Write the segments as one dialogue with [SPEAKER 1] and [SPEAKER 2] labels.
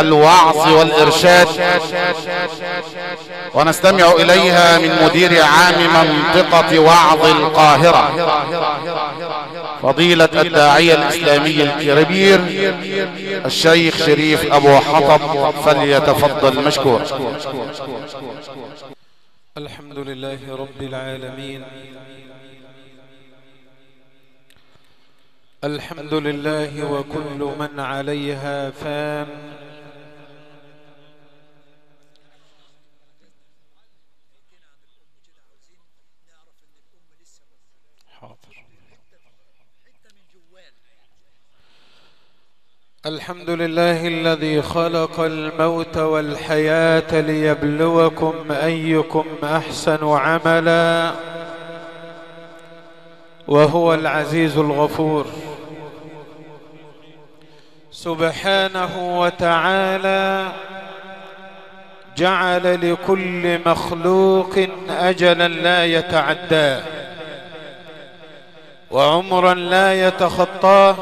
[SPEAKER 1] الوعظ والإرشاد ونستمع إليها من مدير عام منطقة وعظ القاهرة فضيلة الداعية الإسلامي الكبير الشيخ شريف أبو حطب فليتفضل مشكور
[SPEAKER 2] الحمد لله رب العالمين الحمد لله وكل من عليها فان حاضر الحمد لله الذي خلق الموت والحياة ليبلوكم أيكم أحسن عملا وهو العزيز الغفور سبحانه وتعالى جعل لكل مخلوق أجلا لا يتعداه وعمرا لا يتخطاه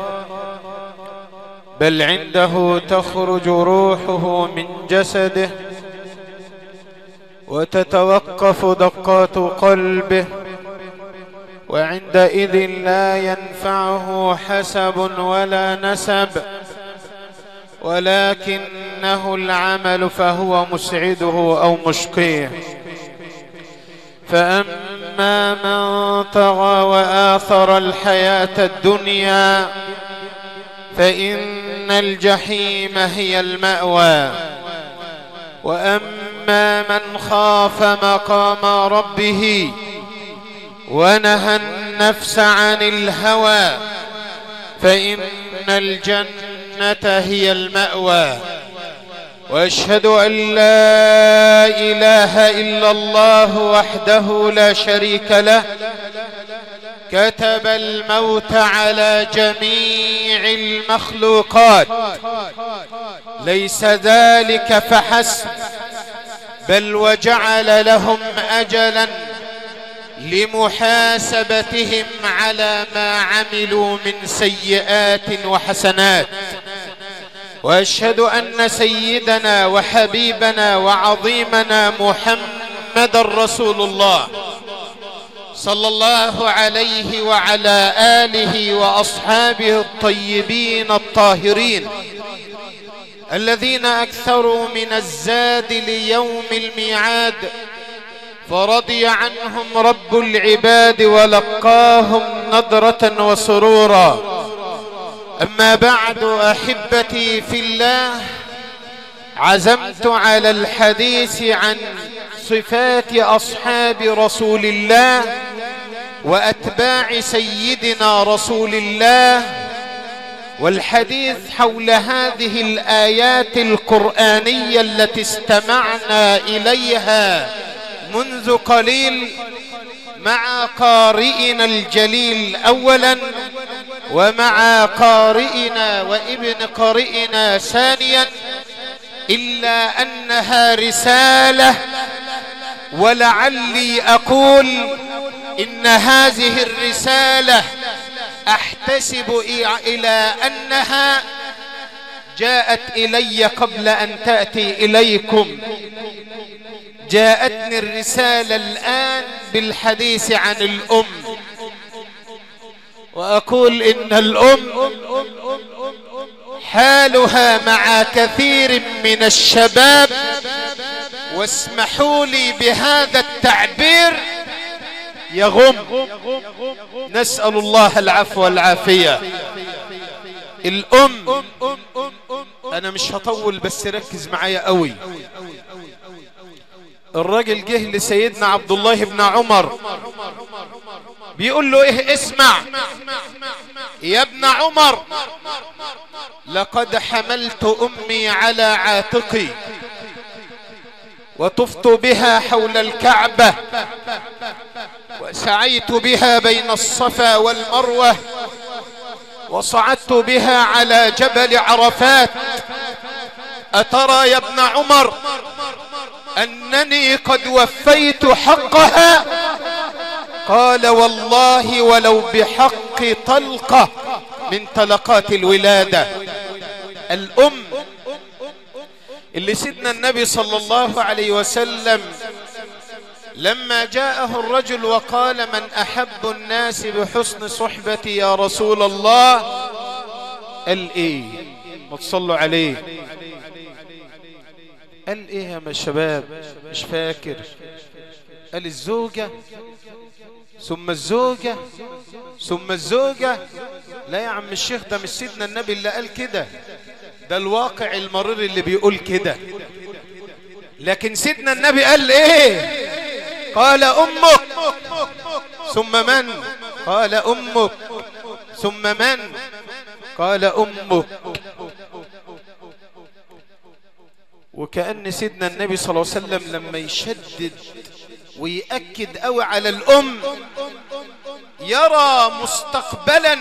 [SPEAKER 2] بل عنده تخرج روحه من جسده وتتوقف دقات قلبه وعندئذ لا ينفعه حسب ولا نسب ولكنه العمل فهو مسعده او مشقيه فاما من طغى واثر الحياه الدنيا فان الجحيم هي الماوى واما من خاف مقام ربه ونهى النفس عن الهوى فان الجنه هي الماوى واشهد ان لا اله الا الله وحده لا شريك له كتب الموت على جميع المخلوقات ليس ذلك فحسب بل وجعل لهم اجلا لمحاسبتهم على ما عملوا من سيئات وحسنات واشهد ان سيدنا وحبيبنا وعظيمنا محمد رسول الله صلى الله عليه وعلى اله واصحابه الطيبين الطاهرين الذين اكثروا من الزاد ليوم الميعاد فرضي عنهم رب العباد ولقاهم نضره وسرورا اما بعد احبتي في الله عزمت على الحديث عن صفات اصحاب رسول الله واتباع سيدنا رسول الله والحديث حول هذه الايات القرانيه التي استمعنا اليها منذ قليل مع قارئنا الجليل اولا ومع قارئنا وابن قارئنا ثانيا الا انها رساله ولعلي اقول ان هذه الرساله احتسب الى انها جاءت الي قبل ان تاتي اليكم جاءتني الرساله الان بالحديث عن الام واقول ان الام حالها مع كثير من الشباب واسمحوا لي بهذا التعبير يغم نسال الله العفو والعافيه الام انا مش هطول بس ركز معايا قوي الراجل جه لسيدنا عبد الله بن عمر بيقول له ايه اسمع يا ابن عمر لقد حملت امي على عاتقي وطفت بها حول الكعبه وسعيت بها بين الصفا والمروه وصعدت بها على جبل عرفات اترى يا ابن عمر انني قد وفيت حقها قال والله ولو بحق طلقه من طلقات الولاده الام اللي سيدنا النبي صلى الله عليه وسلم لما جاءه الرجل وقال من احب الناس بحسن صحبتي يا رسول الله قال ايه ما تصلوا عليه قال ايه يا شباب مش فاكر قال الزوجة ثم الزوجة ثم الزوجة لا يا عم الشيخ ده مش سيدنا النبي اللي قال كده ده الواقع المرير اللي بيقول كده لكن سيدنا النبي قال ايه قال امك ثم من قال امك ثم من قال امك وكأن سيدنا النبي صلى الله عليه وسلم لما يشدد ويأكد قوي على الأم يرى مستقبلا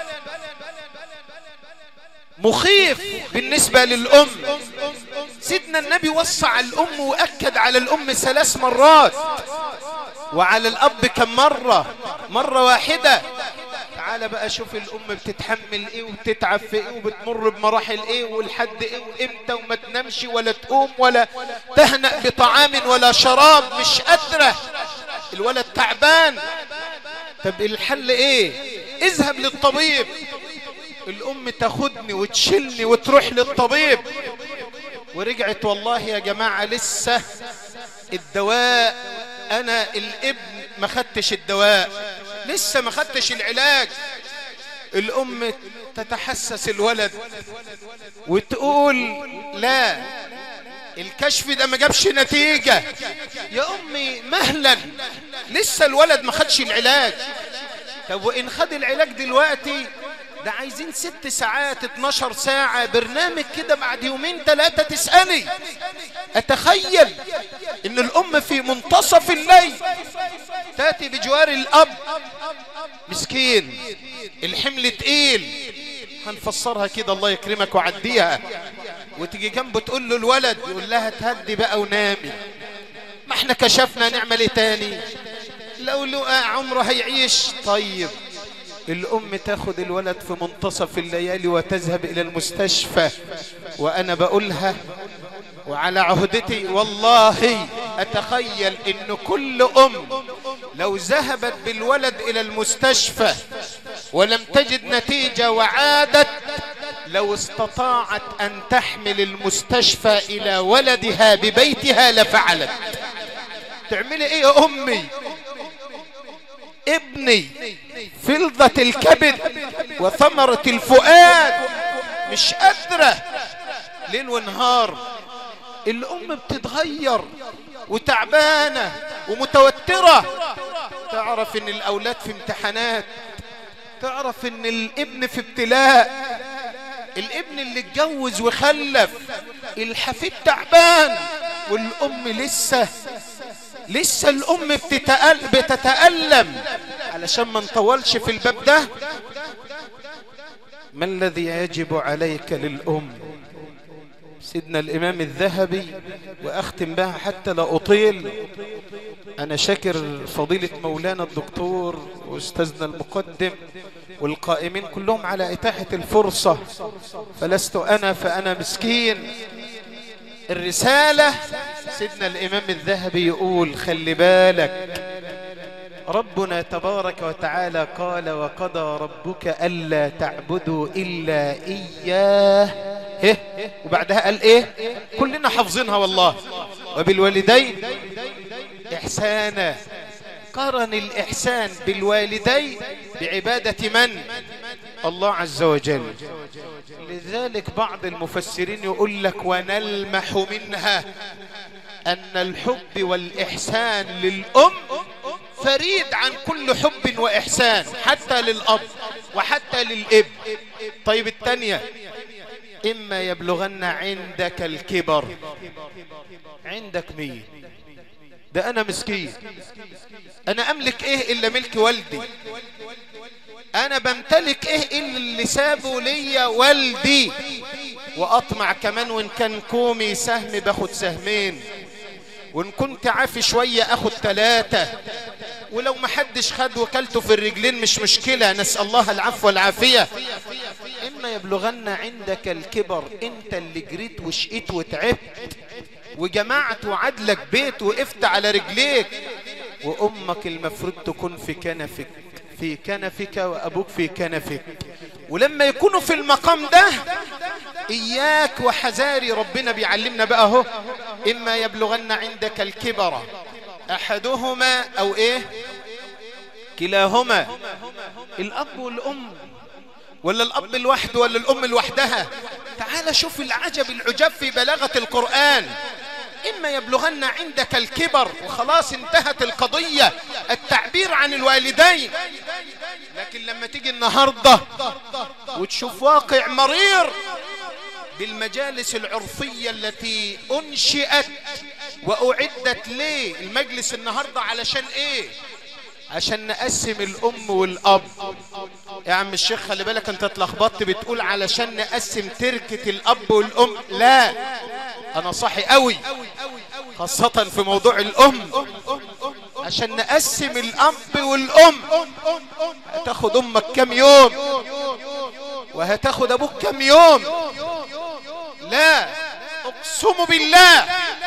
[SPEAKER 2] مخيف بالنسبة للأم سيدنا النبي وصى على الأم وأكد على الأم ثلاث مرات وعلى الأب كم مرة مرة واحدة تعال بقى شوف الأم بتتحمل إيه وبتتعب في إيه وبتمر بمراحل إيه والحد إيه وإمتى وما تنامش ولا تقوم ولا تهنأ بطعام ولا شراب مش قادرة الولد تعبان طب الحل إيه اذهب للطبيب الأم تاخدني وتشيلني وتروح للطبيب ورجعت والله يا جماعة لسه الدواء أنا الابن ما خدتش الدواء لسه ما خدتش العلاج الأم تتحسس الولد وتقول لا الكشف ده ما جابش نتيجة يا أمي مهلا لسه الولد ما خدش العلاج طب وإن خد العلاج دلوقتي ده عايزين ست ساعات 12 ساعة برنامج كده بعد يومين ثلاثة تسألي أتخيل إن الأم في منتصف الليل تأتي بجوار الأب مسكين الحمل تقيل هنفسرها كده الله يكرمك وعديها وتيجي جنبه تقول له الولد يقول لها تهدي بقى ونامي ما احنا كشفنا نعمل ايه تاني لو لقى عمره هيعيش طيب الأم تاخد الولد في منتصف الليالي وتذهب إلى المستشفى وأنا بقولها وعلى عهدتي والله أتخيل إن كل أم لو ذهبت بالولد إلى المستشفى ولم تجد نتيجة وعادت لو استطاعت أن تحمل المستشفى إلى ولدها ببيتها لفعلت تعملي إيه يا أمي ابني فلظة الكبد وثمرة الفؤاد مش قادرة ليل ونهار الأم بتتغير وتعبانة ومتوترة تعرف ان الأولاد في امتحانات تعرف ان الابن في ابتلاء الابن اللي اتجوز وخلف الحفيد تعبان والأم لسه لسه الأم بتتأل بتتألم علشان ما نطولش في الباب ده ما الذي يجب عليك للأم سيدنا الإمام الذهبي وأختم بها حتى لا أطيل أنا شاكر فضيلة مولانا الدكتور وأستاذنا المقدم والقائمين كلهم على إتاحة الفرصة فلست أنا فأنا مسكين الرسالة سيدنا الإمام الذهبي يقول خلي بالك ربنا تبارك وتعالى قال وقضى ربك ألا تعبدوا إلا إياه إيه؟ وبعدها قال إيه كلنا حافظينها والله وبالوالدين إحسانا قرن الإحسان بالوالدين بعبادة من الله عز وجل لذلك بعض المفسرين يقول لك ونلمح منها أن الحب والإحسان للأم فريد عن كل حب وإحسان حتى للأب وحتى للإب طيب الثانية إما يبلغن عندك الكبر عندك مين ده أنا مسكين أنا أملك إيه إلا ملك والدي أنا بمتلك إيه إلا اللي سابه ليا والدي وأطمع كمان وإن كان كومي سهم باخد سهمين وإن كنت عافي شوية أخد ثلاثة ولو ما حدش خد وكلته في الرجلين مش مشكلة نسأل الله العفو والعافية إما يبلغن عندك الكبر أنت اللي جريت وشقيت وتعبت وجمعت وعدلك بيت وقفت على رجليك وأمك المفروض تكون في كنفك في كنفك وأبوك في كنفك ولما يكونوا في المقام ده إياك وحذاري ربنا بيعلمنا بقى اهو إما يبلغن عندك الكبر أحدهما أو إيه كلاهما الأب والأم ولا الأب لوحده ولا الأم لوحدها تعال شوف العجب العجاب في بلاغة القرآن إما يبلغن عندك الكبر وخلاص انتهت القضية التعبير عن الوالدين لكن لما تيجي النهاردة وتشوف واقع مرير بالمجالس العرفية التي أنشئت وأعدت ليه المجلس النهاردة علشان إيه عشان نقسم الأم والأب يا عم الشيخ خلي بالك انت اتلخبطت بتقول علشان نقسم تركة الأب والأم لا أنا صاحي قوي خاصة في موضوع الأم عشان نقسم الأب والأم هتاخد أمك كم يوم وهتاخد أبوك كم يوم لا أقسم بالله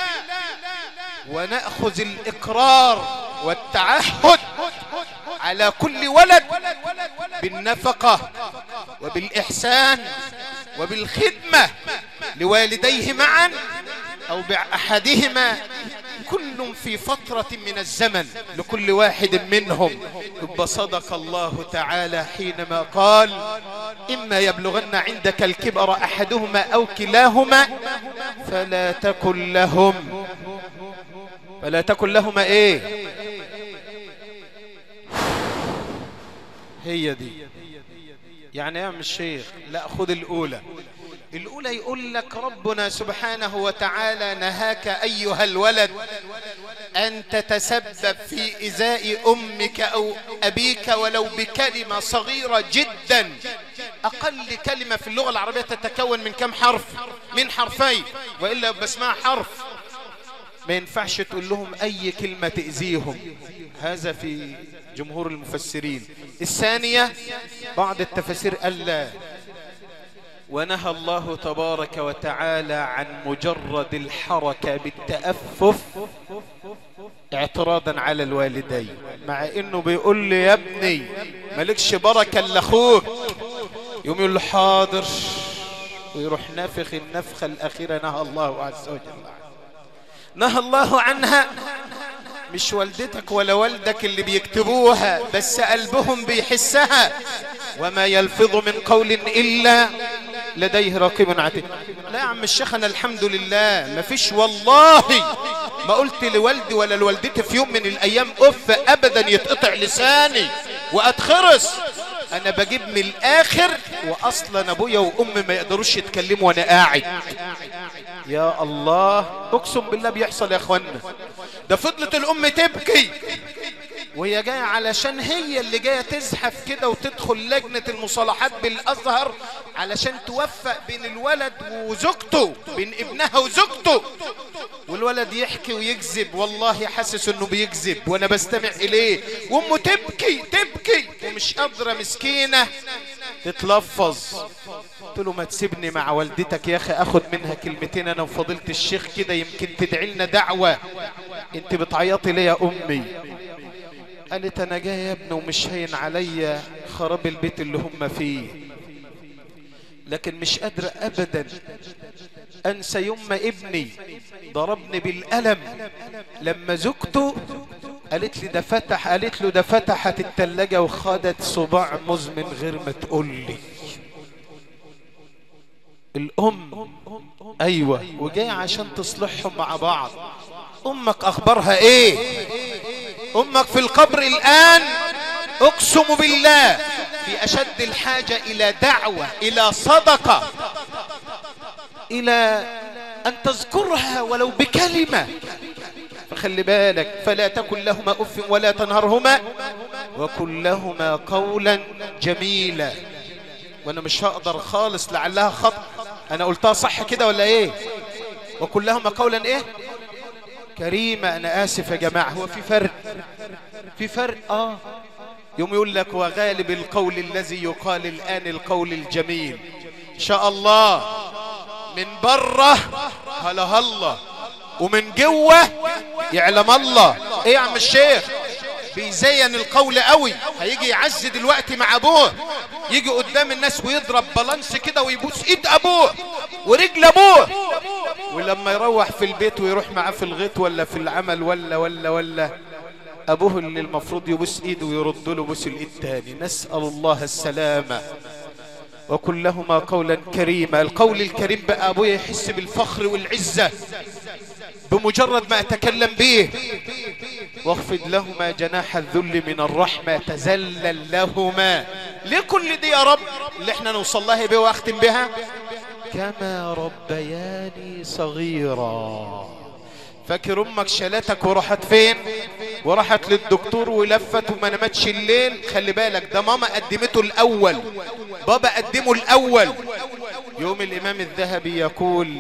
[SPEAKER 2] ونأخذ الإقرار والتعهد على كل ولد بالنفقة وبالإحسان وبالخدمة لوالديه معا أو بأحدهما كل في فترة من الزمن لكل واحد منهم يبقى صدق الله تعالى حينما قال إما يبلغن عندك الكبر أحدهما أو كلاهما فلا تكن لهم فلا تكن لهما إيه هي دي يعني يا عم الشيخ لا خذ الأولى الأولى يقول لك ربنا سبحانه وتعالى نهاك أيها الولد أن تتسبب في إزاء أمك أو أبيك ولو بكلمة صغيرة جدا أقل كلمة في اللغة العربية تتكون من كم حرف من حرفين وإلا بسمها حرف ما ينفعش تقول لهم أي كلمة تأذيهم هذا في جمهور المفسرين الثانية بعض التفاسير قال لا ونهى الله تبارك وتعالى عن مجرد الحركة بالتأفف اعتراضا على الوالدين مع انه بيقول لي يا ابني مالكش بركة الا اخوك يوم يقول له حاضر ويروح نافخ النفخة الأخيرة نهى الله عز وجل نهى الله عنها مش والدتك ولا والدك اللي بيكتبوها بس قلبهم بيحسها وما يلفظ من قول إلا لديه راقب عتيد لا يا عم الشيخ أنا الحمد لله ما فيش والله ما قلت لوالدي ولا لوالدتي في يوم من الأيام أف أبدا يتقطع لساني وأتخرس أنا بجيب من الآخر وأصلا أبويا وأمي ما يقدروش يتكلموا وأنا قاعد يا الله أقسم بالله بيحصل يا أخوانا ده فضلت الأم تبكي وهي جاية علشان هي اللي جاية تزحف كده وتدخل لجنة المصالحات بالأزهر علشان توفق بين الولد وزوجته بين ابنها وزوجته والولد يحكي ويكذب والله حاسس انه بيكذب وانا بستمع اليه وامه تبكي تبكي ومش قادرة مسكينة تتلفظ قلت له ما تسيبني مع والدتك يا اخي اخد منها كلمتين انا وفضيلة الشيخ كده يمكن تدعي لنا دعوة انت بتعيطي ليه يا امي قالت انا جاي يا ابني ومش هين عليا خراب البيت اللي هم فيه لكن مش قادرة ابدا انسى يوم ما ابني ضربني بالقلم لما زوجته قالت لي ده فتح قالت له ده فتحت التلاجة وخدت صباع موز من غير ما تقول لي الام ايوه وجاي عشان تصلحهم مع بعض امك اخبارها ايه امك في القبر الان اقسم بالله في اشد الحاجة الى دعوة الى صدقة الى ان تذكرها ولو بكلمة فخلي بالك فلا تكن لهما اف ولا تنهرهما وكن لهما قولا جميلا وانا مش هقدر خالص لعلها خطأ انا قلتها صح كده ولا ايه وكن لهما قولا ايه كريمة انا اسف يا جماعة هو في فرق في فرق اه يوم يقول لك وغالب القول الذي يقال الان القول الجميل شاء الله من بره هلا هلا ومن جوه يعلم الله ايه يا عم الشيخ بيزين القول قوي هيجي يعز دلوقتي مع ابوه يجي قدام الناس ويضرب بالانس كده ويبوس ايد ابوه ورجل ابوه ولما يروح في البيت ويروح معاه في الغيط ولا في العمل ولا ولا ولا ابوه اللي المفروض يبوس ايده ويرد له بوس الايد تاني نسال الله السلامه وكن لهما قولا كريما القول الكريم بقى ابويا يحس بالفخر والعزه بمجرد ما اتكلم به واخفض لهما جناح الذل من الرحمة تزلل لهما لكل دي يا رب اللي احنا نوصل لها بيه واختم بها كما ربياني صغيرا فاكر امك شالتك وراحت فين وراحت للدكتور ولفت وما نامتش الليل خلي بالك ده ماما قدمته الاول بابا قدمه الاول يوم الامام الذهبي يقول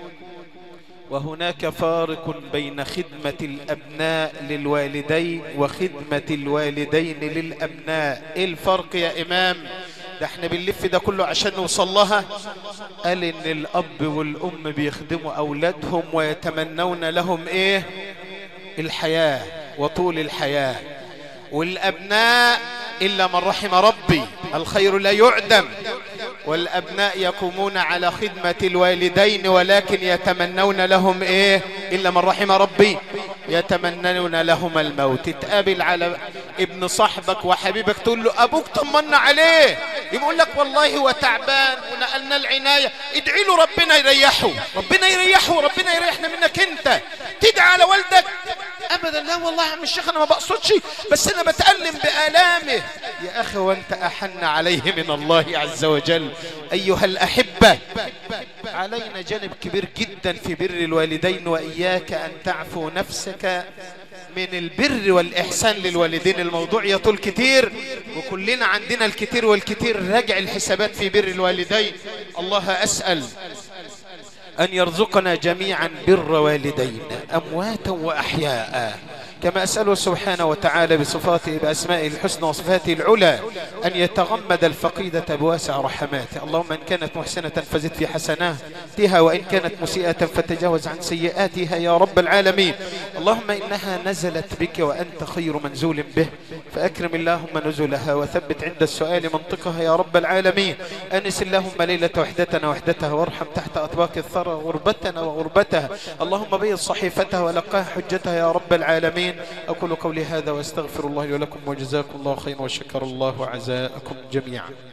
[SPEAKER 2] وهناك فارق بين خدمة الأبناء للوالدين وخدمة الوالدين للأبناء إيه الفرق يا إمام ده احنا بنلف ده كله عشان نوصل لها قال إن الأب والأم بيخدموا أولادهم ويتمنون لهم إيه الحياة وطول الحياة والأبناء إلا من رحم ربي الخير لا يعدم والأبناء يقومون على خدمة الوالدين ولكن يتمنون لهم إيه إلا من رحم ربي يتمنون لهم الموت تقابل على ابن صاحبك وحبيبك تقول له أبوك طمنا عليه يقول لك والله هو تعبان ونقلنا العناية ادعي له ربنا يريحه ربنا يريحه ربنا يريحنا منك انت تدعي على والدك ابدا لا والله يا عم الشيخ انا ما بقصدش بس انا بتألم بآلامه يا اخي وانت احن عليه من الله عز وجل ايها الاحبة علينا جانب كبير جدا في بر الوالدين واياك ان تعفو نفسك من البر والإحسان للوالدين الموضوع يطول كتير وكلنا عندنا الكتير والكتير راجع الحسابات في بر الوالدين الله أسأل أن يرزقنا جميعا بر والدينا أمواتا وأحياء كما أسأله سبحانه وتعالى بصفاته بأسمائه الحسنى وصفاته العلى أن يتغمد الفقيدة بواسع رحماته اللهم إن كانت محسنة فزد في حسناتها وإن كانت مسيئة فتجاوز عن سيئاتها يا رب العالمين اللهم إنها نزلت بك وأنت خير منزول به فأكرم اللهم نزلها وثبت عند السؤال منطقها يا رب العالمين أنس اللهم ليلة وحدتنا وحدتها وارحم تحت أطباق الثرى غربتنا وغربتها اللهم بيض صحيفتها ولقاها حجتها يا رب العالمين أقول قولي هذا واستغفر الله لي ولكم وجزاكم الله خيرا وشكر الله عزاءكم جميعا